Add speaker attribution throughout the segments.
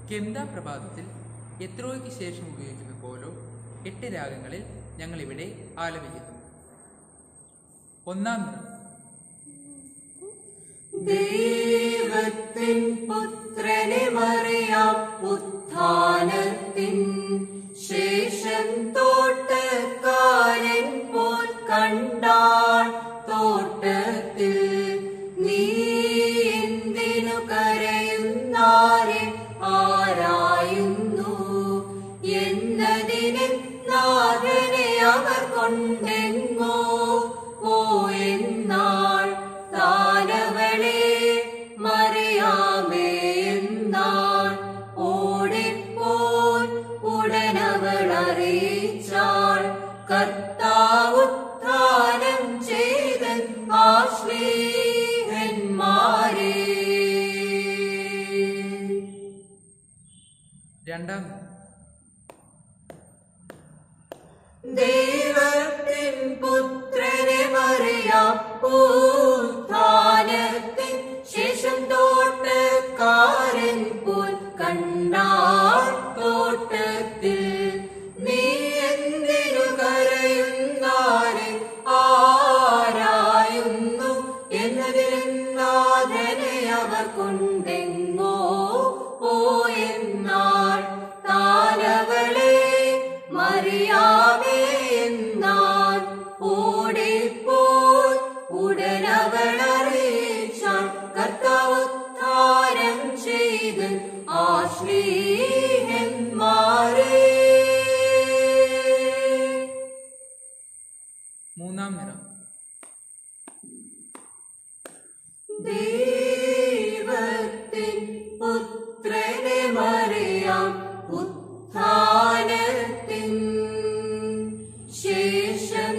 Speaker 1: കെന്ത പ്രഭാതത്തിൽ എത്രോയ്ക്ക് ശേഷം ഉപയോഗിക്കുന്ന പോലോ എട്ട് രാഗങ്ങളിൽ ഞങ്ങളിവിടെ ആലപിക്കുന്നു ഒന്നാം നിറം
Speaker 2: ദൈവത്തിൻ പുത്രനെ മറിയാം ഉത്ഥാനത്തിൻ ശേഷം തോട്ടക്കാരൻ പോൽ കണ്ടാൾ തോട്ടത്തിൽ നീ എന്തിനു കരയുന്നാരെ ആരായുന്നു എന്നതിന് നാഥനെ അവർ കൊണ്ടെങ്ങോ പോയെന്നാൾ താനവളെ മറിയാമേ എന്നാൾ ഓടിപ്പോൻ ഉടനവൾ അറിയിച്ചാൾ കർത്താവുത്ഥാനം ചെയ്ത് ആശ്ലീഹന്മാരെ
Speaker 1: രണ്ടാം നിറം
Speaker 2: ദൈവത്തിൻ പുത്രനെ മറിയാം ഉത്ഥാനത്തിൻ ശേഷം തോട്ടക്കാരൻ പോൽ കണ്ടാൾ തോട്ടത്തിൽ നീ എന്തിനു കരയുന്നാരെ ആരായുന്നു എന്നതിനാഥനെ അവർ കൊണ്ടെങ്ങോ പോയെന്നാൾ താനവളെ മറിയാമേ എന്നാൽ ഓടിപ്പോയി ഉടനവൾ അറിയിച്ചാൾ കർത്താവുദ്ധാരം ചെയ്ത് ആശ്ലീഹന്മാരെ
Speaker 1: മൂന്നാം നിറം
Speaker 2: ദൈവത്തിൻ പുത്രനെ മറിയാം ഉത്ഥാനത്തിൻ ശേഷം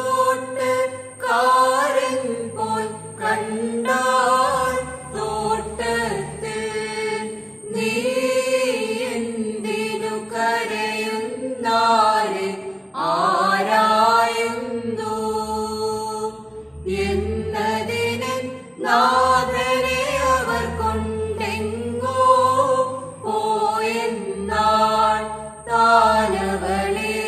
Speaker 2: തോട്ടക്കാരൻ പോൽ കണ്ടാൾ തോട്ടത്തിൽ നീ എന്തിനു കരയുന്നാരെ ആരായുന്നു എന്നതിന് നാഥനെ അവർ കൊണ്ടെങ്ങോ പോയെന്നാൾ താനവളെ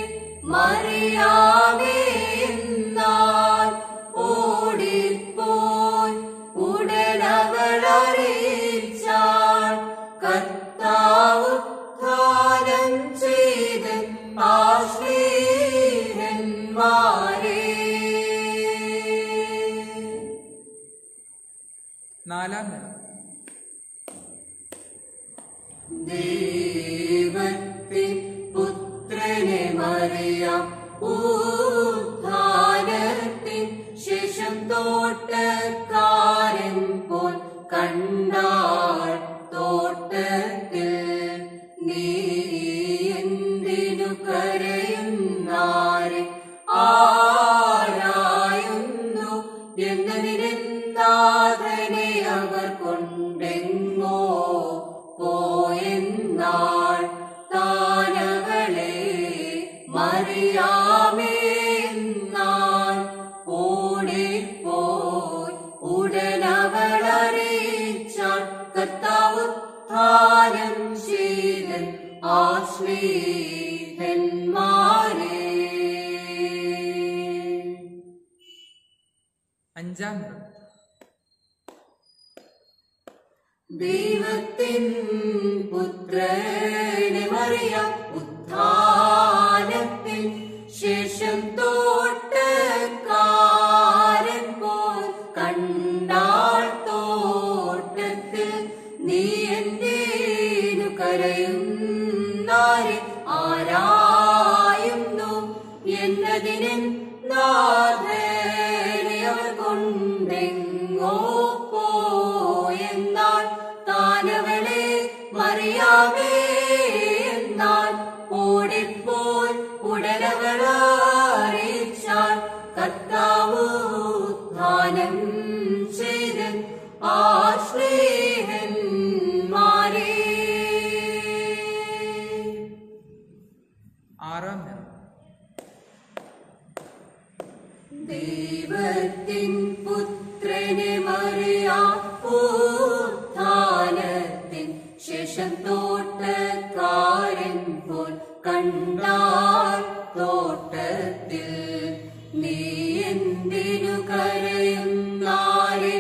Speaker 2: മറിയാമേ എന്നാൽ ഓടിപ്പോയി ഉടനവൾ അറിയിച്ചാൾ കർത്താവുദ്ധാനം ചെയ്ത് ആശ്ലീഹന്മാരെ
Speaker 1: നാലാം നിറം
Speaker 2: ദൈവത്തിൻ പുത്രനെ മറിയാം ഉത്ഥാനത്തിൻ ശേഷം തോട്ടക്കാരൻ പോൽ കണ്ടാൾ തോട്ടത്തിൽ നീ എന്തിനു കരയുന്നാരെ ആരായുന്നു എന്നതിനെന്താതനെ അവർ കൊണ്ടെങ്ങോ പോയെന്നാൾ താനവളെ മറിയാമേ എന്നാൾ ഓടിപ്പോയി ഉടനവൾ അറിയിച്ചാൾ കർത്താവുദ്ധാനം ചെയ്ത് ആശ്ലീഹന്മാരെ
Speaker 1: അഞ്ചാം നിറം
Speaker 2: ദൈവത്തിൻ പുത്രനെ മറിയാം ഉത്ഥാനത്തിൻ ശേഷം തോട്ടക്കാരൻ പോൽ കണ്ടാൾ തോട്ടത്തിൽ നീ എന്തേനു കരയുന്നാരെ ആരായുന്നു എന്നതിന് നാഥനെ അവർ കൊണ്ടെങ്ങോ പോയെന്നാൽ താനവളെ മറിയാമേ എന്നാൽ ഓടിപ്പോയി ഉടനവൾ അറിയിച്ചാൽ കർത്താവ് ധാനം ചെയ്ത് ആശ്ലേഹന്മാരെ
Speaker 1: ആറാം നിറം
Speaker 2: ദൈവത്തിൻ പുത്രനെ മറിയാം ഉത്ഥാനത്തിൻ ശേഷം തോ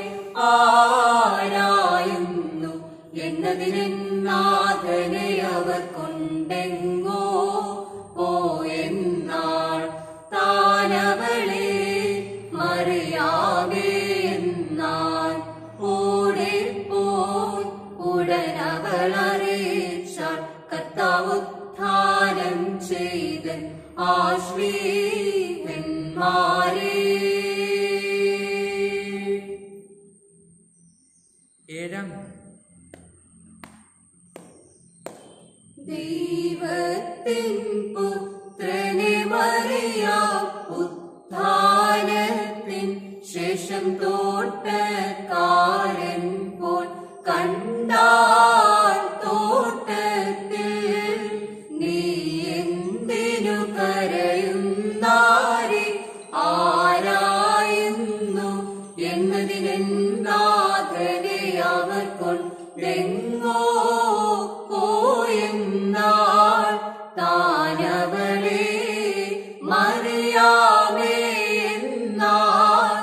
Speaker 2: ആരായുന്നു എന്നതിനെന്നാഥനെ അവർ കൊണ്ടെങ്ങോ പോയെന്നാൾ താനവളെ മറിയാവേ എന്നാൽ ഓടിപ്പോയി ഉടനവൾ അറിയിച്ചാൽ കർത്താവ് ഉത്ഥാനം ചെയ്ത് ആശ്രീകന്മാരേ
Speaker 1: ഏഴാം
Speaker 2: ദൈവത്തിൻ പുത്രനെ മറിയാം ഉത്ഥാനത്തിൻ ശേഷം തോട്ടക്കാരൻ പോൽ കണ്ടാൽ തോട്ടത്തിൽ നീ എന്തിനു കരയുന്നാരെ ആരായുന്നു എന്നതിനെന്നാഥനെ അവർ കൊണ്ടെങ്ങോ പോയെന്നാൾ താനവളെ മറിയാമേ എന്നാൽ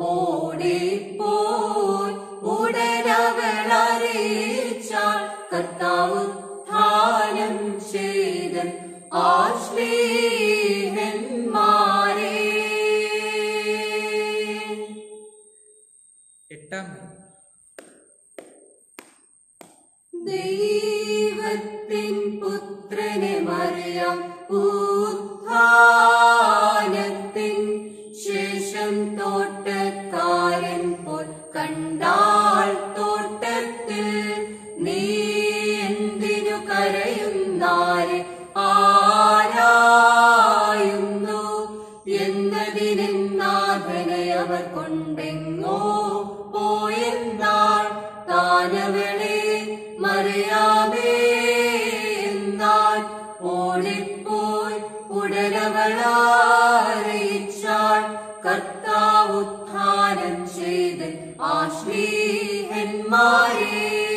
Speaker 2: ഓടിപ്പോയി ഉടനവൾ അറിയിച്ചാൽ കർത്താവ് ധാനം ചെയ്ത് ആശ്ലീഹന്മാരേ
Speaker 1: എട്ടാം
Speaker 2: ദൈവത്തിൻ പുത്രനെ മറിയാം ഉത്ഥാനത്തിൻ ശേഷം തോട്ടക്കാരൻ പോൽ കണ്ടാൾ തോട്ടത്തിൽ നീ എന്തിനു കരയുന്നാരെ ആരായുന്നു എന്നതിനെന്നാഥനെ അവർ കൊണ്ടെങ്ങോ പോയെന്നാൾ താനവളെ മറിയാമേ എന്നാൽ ഓടിപ്പോയി ഉടനവളറിയിച്ചാൾ കർത്താവ് ഉത്ഥാനം ചെയ്ത് ആശ്ലീഹന്മാരേ